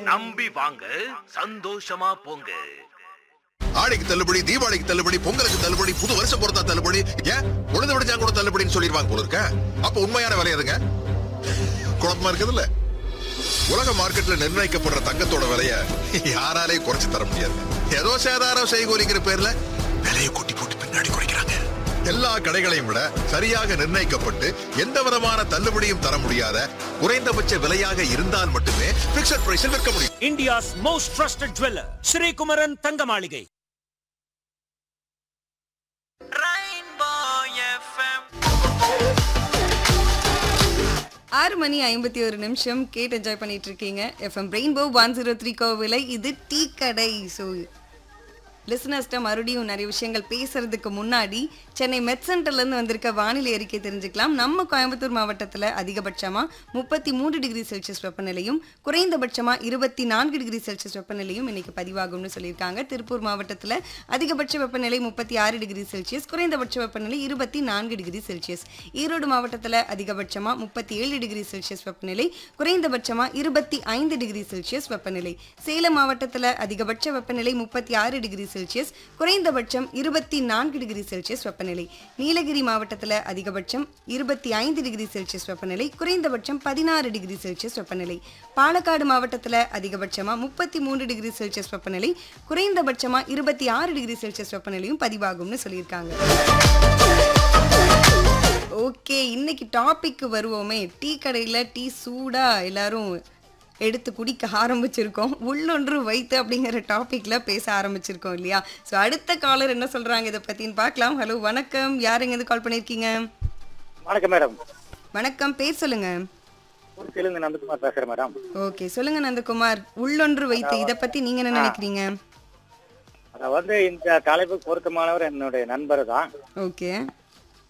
நம்பி வாங்க சந்தோஷமா போங்க ஆடிக்கு தள்ளுபடி தீபாவளிக்கு தள்ளுபடி பொங்கலுக்கு தள்ளுபடி புது வருஷம் பொறுத்தா தள்ளுபடி ஏன் உழுது விடுஞ்சா கூட தள்ளுபடின்னு சொல்லிடுவாங்க போல இருக்க அப்ப உண்மையான விலை எதுங்க குழப்பமா இருக்குதுல்ல உலக மார்க்கெட்ல நிர்ணயிக்கப்படுற தங்கத்தோட விலைய யாராலையும் குறைச்சு தர முடியாது ஏதோ சேதாரம் செய்கூலிங்கிற பேர்ல விலையை கொட்டி போட்டு பின்னாடி குறைக்கிறாங்க எல்லா கடைகளையும் விட சரியாக நிர்ணயிக்கப்பட்டு எந்த விதமான தள்ளுபடியும் தர முடியாத குறைந்தபட்ச விலையாக இருந்தால் மட்டுமே பிக்சட் பிரைஸில் விற்க முடியும் India's most trusted jeweler, Sri Kumaran Tangamalige. ஆறு மணி ஐம்பத்தி ஒரு நிமிஷம் கேட்டு என்ஜாய் பண்ணிட்டு இருக்கீங்க FM rainbow one zero three கோவிலை இது டீ கடை ஸோ லிசனர்ஸ்ட்ட மறுபடியும் நிறைய விஷயங்கள் பேசுறதுக்கு முன்னாடி சென்னை மெட் சென்டர்லேருந்து வந்திருக்க வானிலை அறிக்கை தெரிஞ்சுக்கலாம் நம்ம கோயம்புத்தூர் மாவட்டத்தில் அதிகபட்சமாக முப்பத்தி மூன்று டிகிரி செல்சியஸ் வெப்பநிலையும் குறைந்தபட்சமாக இருபத்தி நான்கு டிகிரி செல்சியஸ் வெப்பநிலையும் இன்னைக்கு பதிவாகும்னு சொல்லியிருக்காங்க திருப்பூர் மாவட்டத்தில் அதிகபட்ச வெப்பநிலை முப்பத்தி ஆறு டிகிரி செல்சியஸ் குறைந்தபட்ச வெப்பநிலை இருபத்தி நான்கு டிகிரி செல்சியஸ் ஈரோடு மாவட்டத்தில் அதிகபட்சமாக முப்பத்தி ஏழு டிகிரி செல்சியஸ் வெப்பநிலை குறைந்தபட்சமாக இருபத்தி ஐந்து டிகிரி செல்சியஸ் வெப்பநிலை சேலம் மாவட்டத்தில் அதிகபட்ச வெப்பநிலை முப்பத்தி ஆறு டிகிரி செல்சியஸ் குறைந்தபட்சம் இருபத்தி நான்கு டிகிரி செல்சியஸ் வெப்பநிலை நீலகிரி மாவட்டத்தில் அதிகபட்சம் இருபத்தி ஐந்து டிகிரி செல்சியஸ் வெப்பநிலை குறைந்தபட்சம் பதினாறு டிகிரி செல்சியஸ் வெப்பநிலை பாலக்காடு மாவட்டத்தில் அதிகபட்சமாக முப்பத்தி மூன்று டிகிரி செல்சியஸ் வெப்பநிலை குறைந்தபட்சமாக இருபத்தி ஆறு டிகிரி செல்சியஸ் வெப்பநிலையும் பதிவாகும்னு சொல்லியிருக்காங்க ஓகே இன்னைக்கு டாபிக் வருவோமே டீ கடையில் டீ சூடா எல்லாரும் எடுத்து குடிக்க ஆரம்பிச்சிருக்கோம் உள்ளொன்று வைத்து அப்படிங்கிற டாபிக்ல பேச ஆரம்பிச்சிருக்கோம் இல்லையா ஸோ அடுத்த காலர் என்ன சொல்றாங்க இதை பத்தின்னு பார்க்கலாம் ஹலோ வணக்கம் யாருங்க இருந்து கால் பண்ணியிருக்கீங்க வணக்கம் மேடம் வணக்கம் பேர் சொல்லுங்க திருச்சியிலிருந்து நந்தகுமார் பேசுறேன் மேடம் ஓகே சொல்லுங்க நந்தகுமார் உள்ளொன்று வைத்து இதை பத்தி நீங்க என்ன நினைக்கிறீங்க அத வந்து இந்த தலைப்புக்கு பொருத்தமானவர் என்னுடைய நண்பர் தான் ஓகே